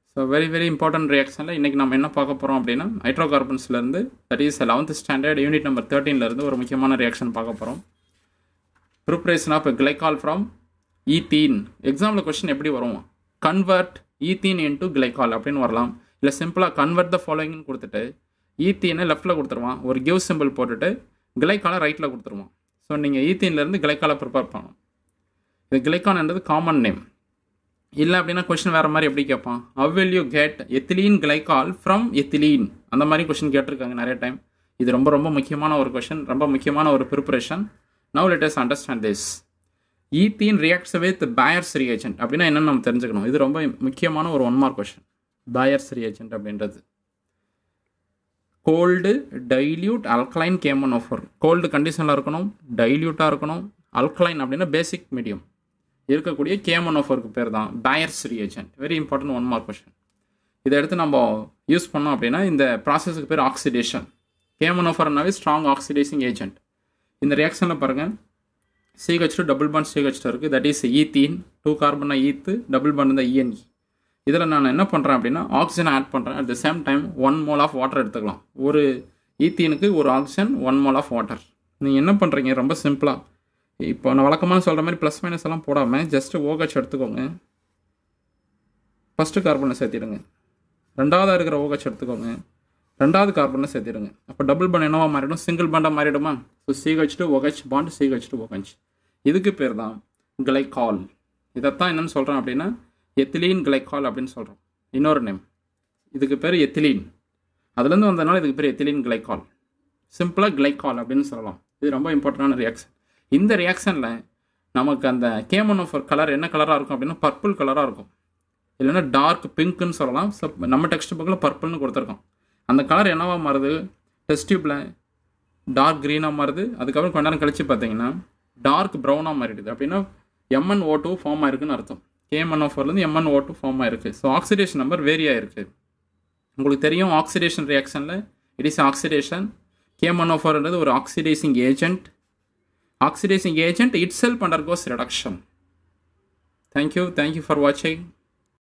So very very important ரியாக்ஷனில் இன்றைக்கி நம்ம என்ன பார்க்க போகிறோம் அப்படின்னா ஹைட்ரோகார்பன்ஸ்லேருந்து that is eleventh standard unit number தேர்ட்டீன்லேருந்து ஒரு முக்கியமான ரியாக்ஷன் பார்க்க போகிறோம் preparation of glycol from ethene எக்ஸாமில் கொஸ்டின் எப்படி வரும் கன்வெர்ட் ஈத்தீன் இன்டு கிளைகால் அப்படின்னு வரலாம் இல்லை சிம்பிளாக கன்வெர்ட் த ஃபாலோயிங்னு கொடுத்துட்டு ஈத்தீனை லெஃப்ட்டில் கொடுத்துருவான் ஒரு கிவ் சிம்பிள் போட்டுட்டு கிளைக்காலை ரைட்டில் கொடுத்துருவான் ஸோ நீங்கள் ஈத்தீன்லேருந்து கிளைக்காலை ப்ரிப்பேர் பண்ணணும் இது கிளைக்கான்ன்றது காமன் நேம் இல்லை அப்படின்னா கொஷின் வேறு மாதிரி எப்படி கேட்பான் how will you get ethylene glycol from ethylene அந்த மாதிரி கொஷின் கேட்டிருக்காங்க நிறைய டைம் இது ரொம்ப ரொம்ப முக்கியமான ஒரு கொஷின் ரொம்ப முக்கியமான ஒரு preparation now let us understand this ethene reacts with Baeyer's reagent அப்படின்னா என்னென்னு நம்ம தெரிஞ்சுக்கணும் இது ரொம்ப முக்கியமான ஒரு one mark question Baeyer's reagent அப்படின்றது cold dilute alkaline K M N O four cold கண்டிஷனில் இருக்கணும் டைல்யூட்டாக இருக்கணும் அல்கலைன் அப்படின்னா பேசிக் மீடியம் இருக்கக்கூடிய கேமன் ஆஃபருக்கு பேர் தான் Baeyer's reagent very important one mark question இதை எடுத்து நம்ம யூஸ் பண்ணோம் அப்படின்னா இந்த ப்ராசஸுக்கு பேர் ஆக்சிடேஷன் கேமன் ஆஃபர்னாவே ஸ்ட்ராங் ஆக்சிடைசிங் ஏஜென்ட் இந்த ரியாக்ஷனில் பாருங்கள் CH two double bond CH two இருக்குது தட் இஸ் ஈத்தீன் டூ கார்பனா ஈத்து டபுள் பாண்ட் தான் இஎன்இ இதில் நான் என்ன பண்ணுறேன் அப்படின்னா ஆக்சிஜன் ஆட் பண்ணுறேன் at the same time one mole of water எடுத்துக்கலாம் ஒரு ஈத்தீனுக்கு ஒரு oxygen one mole of water நீங்கள் என்ன பண்ணுறீங்க ரொம்ப சிம்பிளாக இப்போ நான் வழக்கமாக சொல்கிற மாதிரி ப்ளஸ் மைனஸ் எல்லாம் போடாமல் ஜஸ்ட்டு ஓகச் எடுத்துக்கோங்க ஃபஸ்ட்டு கார்பனை சேர்த்திடுங்க ரெண்டாவதாக இருக்கிற ஓகச் எடுத்துக்கோங்க ரெண்டாவது கார்பனை சேர்த்திடுங்க அப்போ டபுள் பாண்ட் என்னவா மாறிடும் சிங்கிள் பாண்டாக மாறிடுமா so CH two OH bond CH two OH இதுக்கு பேர் தான் கிளைகால் இதைத்தான் என்னென்னு சொல்கிறேன் அப்படின்னா எத்திலீன் கிளைகால் அப்படின்னு சொல்கிறோம் இன்னொரு நேம் இதுக்கு பேர் எத்திலீன் அதுலேருந்து வந்ததுனால இதுக்கு பேர் எத்திலீன் கிளைகால் சிம்பிளாக கிளைகால் அப்படின்னு சொல்லலாம் இது ரொம்ப இம்பார்ட்டண்டான ரியாக்ஷன் இந்த ரியாக்ஷனில் நமக்கு அந்த கேமன் ஆஃப் கலர் என்ன கலராக இருக்கும் அப்படின்னா பர்பிள் கலராக இருக்கும் இல்லைன்னா டார்க் பிங்க்குன்னு சொல்லலாம் ஸோ நம்ம டெக்ஸ்ட் புக்கில் பர்பிள்னு கொடுத்துருக்கோம் அந்த கலர் என்னவா மாறுது டெஸ்ட் டியூப்பில் டார்க் க்ரீனாக மாறுது அதுக்கப்புறம் கொஞ்ச நேரம் கழித்து பார்த்தீங்கன்னா டார்க் ப்ரௌனாக மாறிடுது அப்படின்னா எம்என் ஓ டூ ஃபார்ம் ஆயிருக்குன்னு அர்த்தம் கேஎம்என் ஓஃபர்லேருந்து எம்என் ஓ டூ ஃபார்ம் ஆயிருக்கு ஸோ ஆக்சிடேஷன் நம்பர் வேரி ஆயிருக்கு உங்களுக்கு தெரியும் ஆக்சிடேஷன் ரியாக்ஷனில் இட் இஸ் ஆக்சிடேஷன் கேஎம்என் ஓஃபர்ன்றது ஒரு oxidising agent oxidizing agent itself undergoes reduction. Thank you. Thank you for watching.